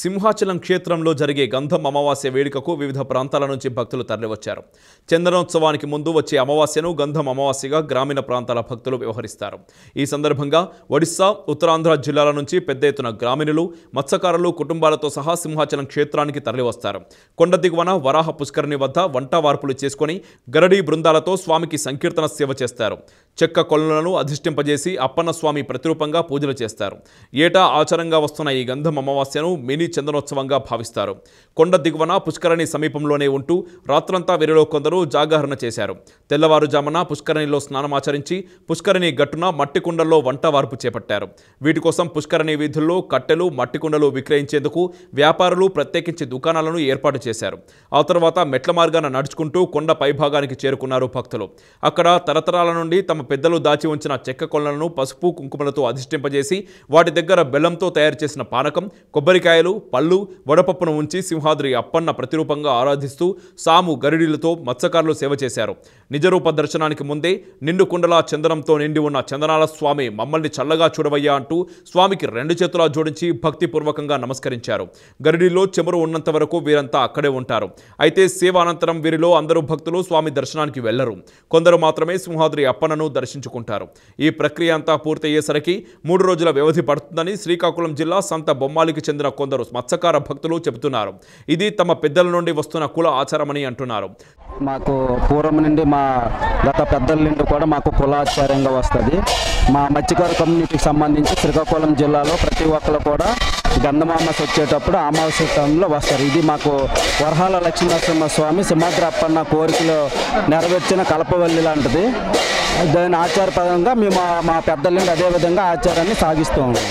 సింహాచలం క్షేత్రంలో జరిగే గంధం అమావాస్య వేడుకకు వివిధ ప్రాంతాల నుంచి భక్తులు తరలివచ్చారు చందనోత్సవానికి ముందు వచ్చే అమావాస్యను గంధం అమావాస్యగా గ్రామీణ ప్రాంతాల భక్తులు వ్యవహరిస్తారు ఈ సందర్భంగా ఒడిశా ఉత్తరాంధ్ర జిల్లాల నుంచి పెద్ద ఎత్తున గ్రామీణులు మత్స్యకారులు కుటుంబాలతో సహా సింహాచలం క్షేత్రానికి తరలివస్తారు కొండ దిగువన వరాహ పుష్కరిణి వద్ద వంట వార్పులు చేసుకొని గరడీ బృందాలతో స్వామికి సంకీర్తన సేవ చేస్తారు చెక్క కొలను అధిష్టింపజేసి అప్పన్న స్వామి ప్రతిరూపంగా పూజలు చేస్తారు ఏటా ఆచారంగా వస్తున్న ఈ గంధం అమావాస్యను మినీ చందనోత్సవంగా భావిస్తారు కొండ దిగువన పుష్కరిణి సమీపంలోనే ఉంటూ రాత్రంతా వీరిలో కొందరు జాగరణ చేశారు తెల్లవారుజామున పుష్కరిణిలో స్నానమాచరించి పుష్కరిణి గట్టున మట్టి కుండల్లో వంట వార్పు చేపట్టారు వీటి కోసం పుష్కరిణి వీధుల్లో కట్టెలు మట్టి కుండలు విక్రయించేందుకు వ్యాపారులు ప్రత్యేకించి దుకాణాలను ఏర్పాటు చేశారు ఆ తర్వాత మెట్ల మార్గాన నడుచుకుంటూ కొండ పైభాగానికి చేరుకున్నారు భక్తులు అక్కడ తరతరాల నుండి తమ పెద్దలు దాచి ఉంచిన చెక్క కొలను పసుపు కుంకుమలతో అధిష్టింపజేసి వాటి దగ్గర బెల్లంతో తయారు చేసిన పానకం కొబ్బరికాయలు పళ్ళు వడపప్పును ఉంచి సింహాద్రి అప్పన్న ప్రతిరూపంగా ఆరాధిస్తూ సాము గరిడీలతో మత్స్యకారులు సేవ చేశారు నిజరూప దర్శనానికి ముందే నిండు కుండల చందనంతో నిండి ఉన్న చందనాల స్వామి మమ్మల్ని చల్లగా చూడవయ్యా అంటూ స్వామికి రెండు చేతులా జోడించి భక్తిపూర్వకంగా నమస్కరించారు గరిడిలో చెమురు ఉన్నంత వరకు వీరంతా అక్కడే ఉంటారు అయితే సేవ అనంతరం వీరిలో అందరూ భక్తులు స్వామి దర్శనానికి వెళ్లరు కొందరు మాత్రమే సింహాద్రి అప్పన్నను దర్శించుకుంటారు ఈ ప్రక్రియ అంతా పూర్తయ్యేసరికి మూడు రోజుల వ్యవధి పడుతుందని శ్రీకాకుళం జిల్లా సంత బొమ్మాలికి చెందిన కొందరు మత్స్యకార భక్తులు చెబుతున్నారు ఇది తమ పెద్దల నుండి వస్తున్న కుల ఆచారమని అంటున్నారు మాకు పూర్వం నుండి మా గత పెద్దల నుండి కూడా మాకు కులాచార్యంగా వస్తుంది మా మత్స్యకార కమ్యూనిటీకి సంబంధించి శ్రీకాకుళం జిల్లాలో ప్రతి ఒక్కరు కూడా గంధమామస్ వచ్చేటప్పుడు అమావాస్య టైంలో వస్తారు ఇది మాకు వరహాల లక్ష్మీనరసింహ స్వామి సింహాద్రప్పన్న కోరికలు నెరవేర్చిన కలపవల్లి లాంటిది దాని ఆచారపరంగా మేము మా- మా పెద్దల నుండి అదే విధంగా ఆచారాన్ని సాగిస్తూ ఉన్నాం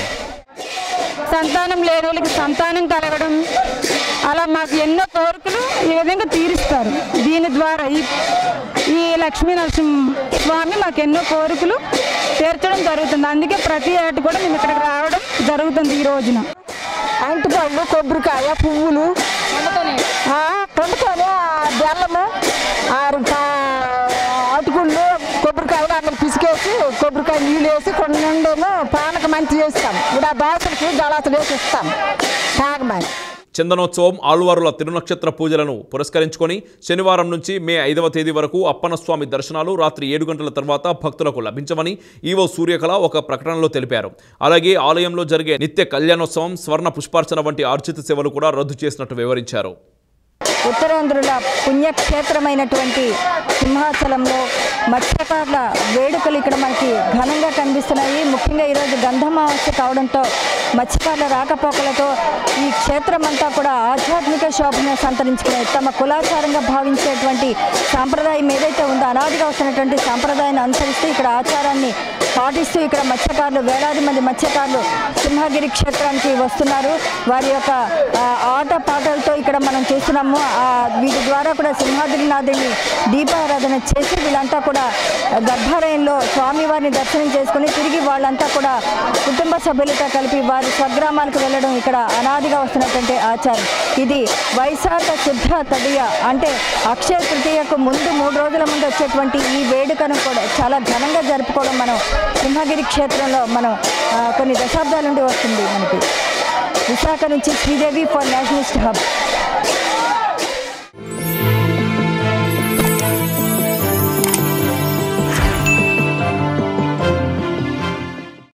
సంతానం లేని వాళ్ళకి సంతానం కలగడం అలా మాకు ఎన్నో కోరికలు ఈ విధంగా తీరుస్తారు దీని ద్వారా ఈ ఈ లక్ష్మీ నరసింహ స్వామి మాకు ఎన్నో కోరికలు తీర్చడం జరుగుతుంది అందుకే ప్రతి ఏట కూడా మేము ఇక్కడికి రావడం జరుగుతుంది ఈ రోజున అంటిపళ్ళు కొబ్బరికాయ పువ్వులు ఆ, పండుకొని ఆ బెల్లము ఆరు కా- అటుకుళ్ళు కొబ్బరికాయలు అట్లా పిసికేసి కొబ్బరికాయ నీళ్ళు వేసి కొన్ని నిండేమో పానక మంచి చేస్తాం ఇప్పుడు ఆ దోశలకి జలాసులు వేసి ఇస్తాం తాగమని చందనోత్సవం ఆళ్వారుల తిరునక్షత్ర పూజలను పురస్కరించుకొని శనివారం నుంచి మే ఐదవ తేదీ వరకు అప్పన్నస్వామి దర్శనాలు రాత్రి ఏడు గంటల తర్వాత భక్తులకు లభించమని ఈవో సూర్యకళ ఒక ప్రకటనలో తెలిపారు అలాగే ఆలయంలో జరిగే నిత్య కళ్యాణోత్సవం స్వర్ణ పుష్పార్చన వంటి ఆర్జిత సేవలు కూడా రద్దు చేసినట్టు వివరించారు ఉత్తరాంధ్రుల పుణ్యక్షేత్రమైనటువంటి సింహాచలంలో మత్స్యకారుల వేడుకలు ఇక్కడ మనకి ఘనంగా కనిపిస్తున్నాయి ముఖ్యంగా ఈరోజు గంధమావాస్య కావడంతో మత్స్యకారుల రాకపోకలతో ఈ క్షేత్రం అంతా కూడా ఆధ్యాత్మిక శోభను సంతరించుకునే తమ కులాచారంగా భావించేటువంటి సాంప్రదాయం ఏదైతే ఉందో అనాదిగా వస్తున్నటువంటి సాంప్రదాయాన్ని అనుసరిస్తూ ఇక్కడ ఆచారాన్ని పాటిస్తూ ఇక్కడ మత్స్యకారులు వేలాది మంది మత్స్యకారులు సింహగిరి క్షేత్రానికి వస్తున్నారు వారి యొక్క ఆ, ఆట పాటలతో ఇక్కడ మనం చూస్తున్నాము ఆ, వీటి ద్వారా కూడా సింహాద్రినాథుని దీపారాధన చేసి వీళ్ళంతా కూడా గర్భాలయంలో స్వామివారిని దర్శనం చేసుకుని తిరిగి వాళ్ళంతా కూడా కుటుంబ సభ్యులతో కలిపి వారి స్వగ్రామాలకు వెళ్ళడం ఇక్కడ అనాదిగా వస్తున్నటువంటి ఆచారం ఇది వైశాఖ శుద్ధ తదియ అంటే అక్షయ తృతీయకు ముందు మూడు రోజుల ముందు వచ్చేటువంటి ఈ వేడుకను కూడా చాలా ఘనంగా జరుపుకోవడం మనం సింహగిరి క్షేత్రంలో మనం ఆ, కొన్ని దశాబ్దాల నుండి వస్తుంది మనకి విశాఖ నుంచి శ్రీదేవి ఫర్ నేషనలిస్ట్ హబ్